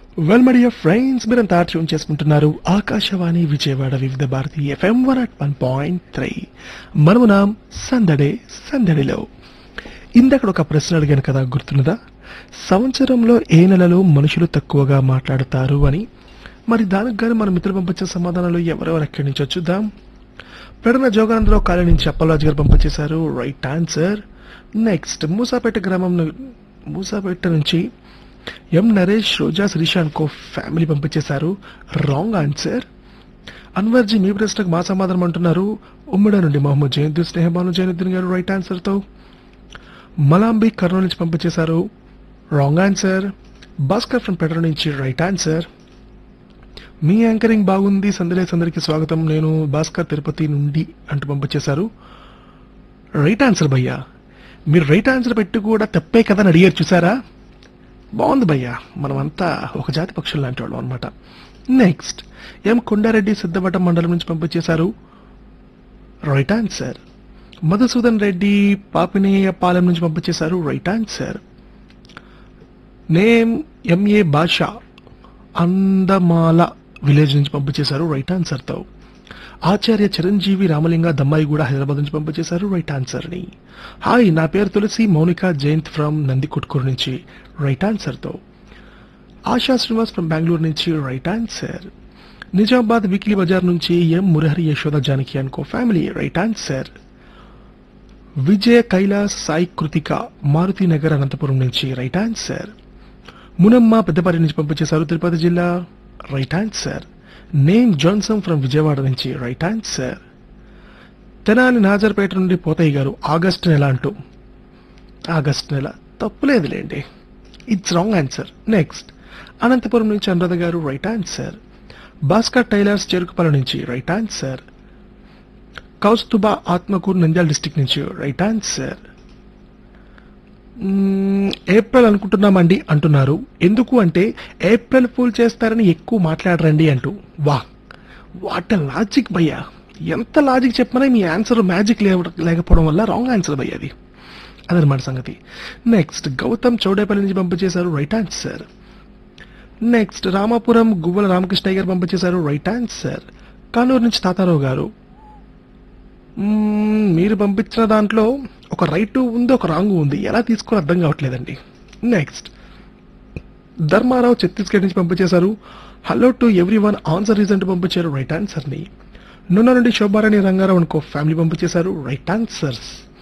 well my dear friends మీరంతా ట్యూన్ చేసుకుంటున్నారు Akashvani Vijayawada Vividh Bharati FM one at one point three మనము నాం సందడే సందడిలో ఇందక్కడ ఒక ప్రశ్న అడిగాను కదా గుర్తున్నదా సంవత్సరంలో ఏ నెలలో మనుషులు తక్కువగా మాట్లాడతారు అని మరి దానికి గాని మన మిత్రులు పంపించిన సమాధానాలు ఎవరెవరు ఎక్కడి నుంచి వచ్చుద్దాం పెడన జోగానందరావు కాలనీ నుంచి అప్పలరాజు గారు పంపించేశారు రైట్ ఆన్సర్ నెక్స్ట్ మూసాపేట గ్రామం ను- మూసాపేట నుంచి ఎం నరేష్ రోజా శ్రీశాంత్ కో ఫ్యామిలీ పంపించేశారు రాంగ్ ఆన్సర్ అన్వర్జీ మీ ప్రశ్నకు మా సమాధానం అంటున్నారు ఉమ్మడ నుండి మొహమ్మద్ జయంతి స్నేహబాను జైనుద్దీన్ గారు రైట్ ఆన్సర్ తో మలాంబి కర్నూలు నుంచి పంపించేశారు wrong answer Bhaskar from petrol నుంచి రైట్ ఆన్సర్ మీ యాంకరింగ్ బాగుంది సందలేస్ అందరికీ స్వాగతం నేను భాస్కర్ తిరుపతి నుండి అంటూ పంపించేశారు రైట్ ఆన్సర్ భయ్యా మీరు రైట్ ఆన్సర్ పెట్టి కూడా తప్పే కదా అని అడిగారు చూసారా బాగుంది భయ్యా మనమంతా ఒక జాతి పక్షులు లాంటి వాళ్ళం అనమాట నెక్స్ట్ ఎం కొండారెడ్డి సిద్ధవటం మండలం నుంచి పంపించేశారు రైట్ ఆన్సర్ మధుసూదన్ రెడ్డి పాపినేయపాలెం నుంచి పంపించేశారు రైట్ ఆన్సర్ నేమ్ ఎంఏ భాష అందమాల విలేజ్ నుంచి పంపించేశారు రైట్ ఆన్సర్ తో ఆచార్య చిరంజీవి రామలింగ దమ్మాయి కూడా హైదరాబాద్ నుంచి పంపించేశారు రైట్ ఆన్సర్ ని హాయ్ నా పేరు తులసి మౌనిక జయంత్ ఫ్రమ్ నందికొట్కూరు నుంచి రైట్ ఆన్సర్ తో ఆశా శ్రీనివాస్ ఫ్రమ్ బెంగళూరు నుంచి right answer Nizamabad weekly bazaar నుంచి ఎం మురహరి యశోద జానకి అనుకో family right answer Vijaya Kailas Sai Kruthika Maruthi Nagar Anantapur నుంచి రైట్ ఆన్సర్ మునమ్మ పెద్దపల్లి నుంచి పంపించేశారు తిరుపతి జిల్లా right answer name Johnson from Vijayawada నుంచి రైట్ ఆన్సర్ తెనాలి నాజర్పేట నుండి పోతయ్య గారు ఆగస్ట్ నెల అంటూ ఆగస్ట్ నెల తప్పులేదులేండి it's wrong answer next Anantapur నుంచి అనురాధ గారు right answer Bhaskar tailors Cherukupalli నుంచి right answer Kaustubha Atmakur Nandyal district నుంచి రైట్ ఆన్సర్ మ్మ్, ఏప్రిల్ అనుకుంటున్నామండి అంటున్నారు ఎందుకు అంటే ఏప్రిల్ ఫూల్ చేస్తారని ఎక్కువ మాట్లాడరండి అంటూ వా వాట్ లాజిక్ భయ్యా ఎంత లాజిక్ చెప్పినా మీ ఆన్సర్ మ్యాజిక్ లేకపోవడం వల్ల రాంగ్ ఆన్సర్ భయ్య అది అదనమాట సంగతి నెక్స్ట్ గౌతమ్ చౌడేపల్లి నుంచి పంపించేశారు right answer next Ramapuram Guvvala Ramakrishnaiah గారు పంపించేశారు రైట్ ఆన్సర్ కానూరు నుంచి తాతారావు గారు మ్మ్, మీరు పంపించిన దాంట్లో ఒక రైట్ ఉంది ఒక రాంగ్ ఉంది ఎలా తీసుకో అర్థం కావట్లేదండి నెక్స్ట్ ధర్మారావు ఛత్తీస్గఢ్ నుంచి పంపించేశారు hello to everyone answer reason పంపించారు రైట్ ఆన్సర్ ని నున్న నుండి శోభారాణి రంగారావు అనుకో ఫ్యామిలీ పంపించేశారు రైట్ ఆన్సర్స్